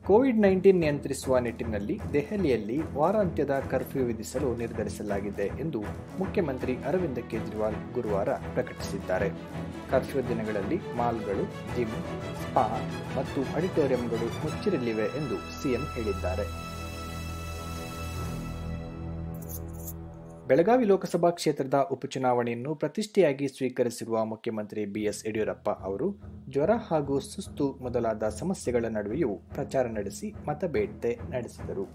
Covid nineteen ನಿಯಂತ್ರಿಸುವ ನಿಟ್ಟಿನಲ್ಲಿ ದೆಹಲಿಯಲ್ಲಿ ವಾರಾಂತ್ಯದ ಕರ್ಫ್ಯೂ ವಿಧಿಸಲು ನಿರ್ಧರಿಸಲಾಗಿದೆ ಎಂದು ಮುಖ್ಯಮಂತ್ರಿ ಅರವಿಂದ್ ಕೇಜ್ರಿವಾಲ್ ಗುರುವಾರ ಪ್ರಕಟಿಸಿದ್ದಾರೆ ಕರ್ಫ್ಯೂ ದಿನಗಳಲ್ಲಿ ಮಾಲ್ಗಳು ಜಿಮ್ ಸ್ಪಾ ಮತ್ತು ಆಡಿಟೋರಿಯಂಗಳು ಮುಚ್ಚಿರಲಿವೆ ಎಂದು ಸಿಎಂ ಹೇಳಿದ್ದಾರೆ ಬೆಳಗಾವಿ ಲೋಕಸಭಾ ಕ್ಷೇತ್ರದ ಉಪಚುನಾವಣೆಯನ್ನು ಪ್ರತಿಷ್ಠೆಯಾಗಿ ಸ್ವೀಕರಿಸಿರುವ ಮುಖ್ಯಮಂತ್ರಿ ಬಿಎಸ್ ಯಡಿಯೂರಪ್ಪ ಅವರು ಜ್ವರ ಹಾಗೂ ಸುಸ್ತು ಮೊದಲಾದ ಸಮಸ್ಯೆಗಳ ನಡುವೆಯೂ ಪ್ರಚಾರ ನಡೆಸಿ ಮತಬೇಟೆ ನಡೆಸಿದರು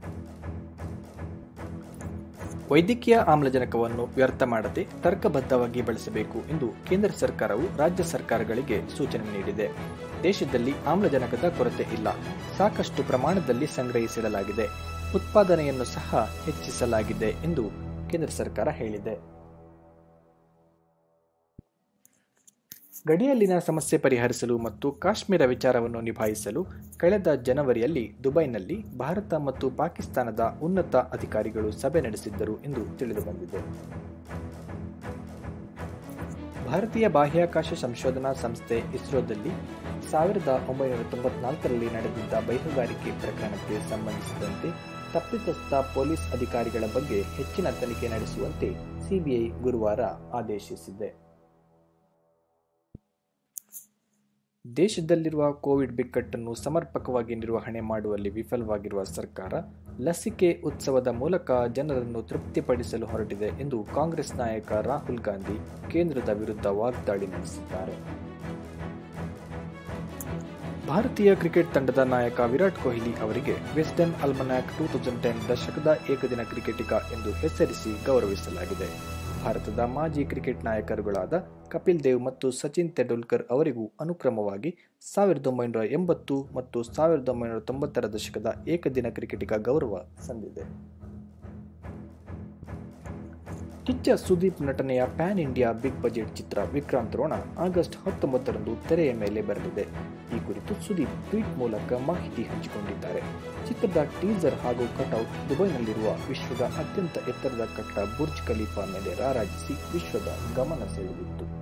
ವೈದ್ಯಕೀಯ ಆಮ್ಲಜನಕವನ್ನು ವ್ಯರ್ಥ ಮಾಡದೆ ತರ್ಕಬದ್ಧವಾಗಿ ಬಳಸಬೇಕು ಎಂದು ಕೇಂದ್ರ ಸರ್ಕಾರವು ರಾಜ್ಯ ಸರ್ಕಾರಗಳಿಗೆ ಸೂಚನೆ ನೀಡಿದೆ ದೇಶದಲ್ಲಿ ಆಮ್ಲಜನಕದ ಕೊರತೆ ಇಲ್ಲ ಸಾಕಷ್ಟು ಪ್ರಮಾಣದಲ್ಲಿ ಸಂಗ್ರಹಿಸಿಡಲಾಗಿದೆ ಉತ್ಪಾದನೆಯನ್ನು ಸಹ ಹೆಚ್ಚಿಸಲಾಗಿದೆ ಎಂದು ಕೇಂದ್ರ ಸರ್ಕಾರ ಹೇಳಿದೆ ಗಡಿಯಲ್ಲಿನ ಸಮಸ್ಯೆ ಪರಿಹರಿಸಲು ಮತ್ತು ಕಾಶ್ಮೀರ ವಿಚಾರವನ್ನು ನಿಭಾಯಿಸಲು ಕಳೆದ ಜನವರಿಯಲ್ಲಿ ದುಬೈನಲ್ಲಿ ಭಾರತ ಮತ್ತು ಪಾಕಿಸ್ತಾನದ ಉನ್ನತ ಅಧಿಕಾರಿಗಳು ಸಭೆ ನಡೆಸಿದ್ದರು ಎಂದು ತಿಳಿದುಬಂದಿದೆ ಭಾರತೀಯ ಬಾಹ್ಯಾಕಾಶ ಸಂಶೋಧನಾ ಸಂಸ್ಥೆ ಇಸ್ರೋದಲ್ಲಿ ಸಾವಿರದ ಒಂಬೈನೂರ ತೊಂಬತ್ನಾಲ್ಕರಲ್ಲಿ ನಡೆದಿದ್ದ ಬೈಹುಗಾರಿಕೆ ಪ್ರಕರಣಕ್ಕೆ ಸಂಬಂಧಿಸಿದಂತೆ ತಪ್ಪಿತಸ್ಥ ಪೊಲೀಸ್ ಅಧಿಕಾರಿಗಳ ಬಗ್ಗೆ ಹೆಚ್ಚಿನ ತನಿಖೆ ನಡೆಸುವಂತೆ ಸಿಬಿಐ ಗುರುವಾರ ಆದೇಶಿಸಿದೆ ದೇಶದಲ್ಲಿರುವ ಕೋವಿಡ್ ಬಿಕ್ಕಟ್ಟನ್ನು ಸಮರ್ಪಕವಾಗಿ ನಿರ್ವಹಣೆ ಮಾಡುವಲ್ಲಿ ವಿಫಲವಾಗಿರುವ ಸರ್ಕಾರ ಲಸಿಕೆ ಉತ್ಸವದ ಮೂಲಕ ಜನರನ್ನು ತೃಪ್ತಿಪಡಿಸಲು ಹೊರಟಿದೆ ಎಂದು ಕಾಂಗ್ರೆಸ್ ನಾಯಕ ರಾಹುಲ್ ಗಾಂಧಿ ಕೇಂದ್ರದ ವಿರುದ್ಧ ವಾಗ್ದಾಳಿ ನಡೆಸಿದ್ದಾರೆ ಭಾರತೀಯ ಕ್ರಿಕೆಟ್ ತಂಡದ ನಾಯಕ ವಿರಾಟ್ ಕೊಹ್ಲಿ ಅವರಿಗೆ Wisden Almanack two thousand ten ದಶಕದ ಏಕದಿನ ಕ್ರಿಕೆಟಿಗ ಎಂದು ಹೆಸರಿಸಿ ಗೌರವಿಸಲಾಗಿದೆ ಭಾರತದ ಮಾಜಿ ಕ್ರಿಕೆಟ್ ನಾಯಕರುಗಳಾದ ಕಪಿಲ್ ದೇವ್ ಮತ್ತು ಸಚಿನ್ ತೆಂಡೂಲ್ಕರ್ ಅವರಿಗೂ ಅನುಕ್ರಮವಾಗಿ ಸಾವಿರದ ಒಂಬೈನೂರ ಎಂಬತ್ತು ಮತ್ತು ಸಾವಿರದ ಒಂಬೈನೂರ ತೊಂಬತ್ತರ ದಶಕದ ಏಕದಿನ ಕ್ರಿಕೆಟಿಗ ಗೌರವ ಸಂದಿದೆ ಕಿಚ್ಚ ಸುದೀಪ್ ನಟನೆಯ ಪ್ಯಾನ್ ಇಂಡಿಯಾ ಬಿಗ್ ಬಜೆಟ್ ಚಿತ್ರ ವಿಕ್ರಾಂತ್ ರೋಣ ಆಗಸ್ಟ್ ಹತ್ತೊಂಬತ್ತರಂದು ತೆರೆಯ ಮೇಲೆ ಬರಲಿದೆ ಈ ಕುರಿತು ಸುದೀಪ್ ಟ್ವೀಟ್ ಮೂಲಕ ಮಾಹಿತಿ ಹಂಚಿಕೊಂಡಿದ್ದಾರೆ ಚಿತ್ರದ ಟೀಸರ್ ಹಾಗೂ ಕಟೌಟ್ ದುಬೈನಲ್ಲಿರುವ ವಿಶ್ವದ ಅತ್ಯಂತ ಎತ್ತರದ ಕಟ್ಟ ಬುರ್ಜ್ ಖಲೀಫಾ ಮೇಲೆ ರಾರಾಜಿಸಿ ವಿಶ್ವದ ಗಮನ ಸೆಳೆದಿತ್ತು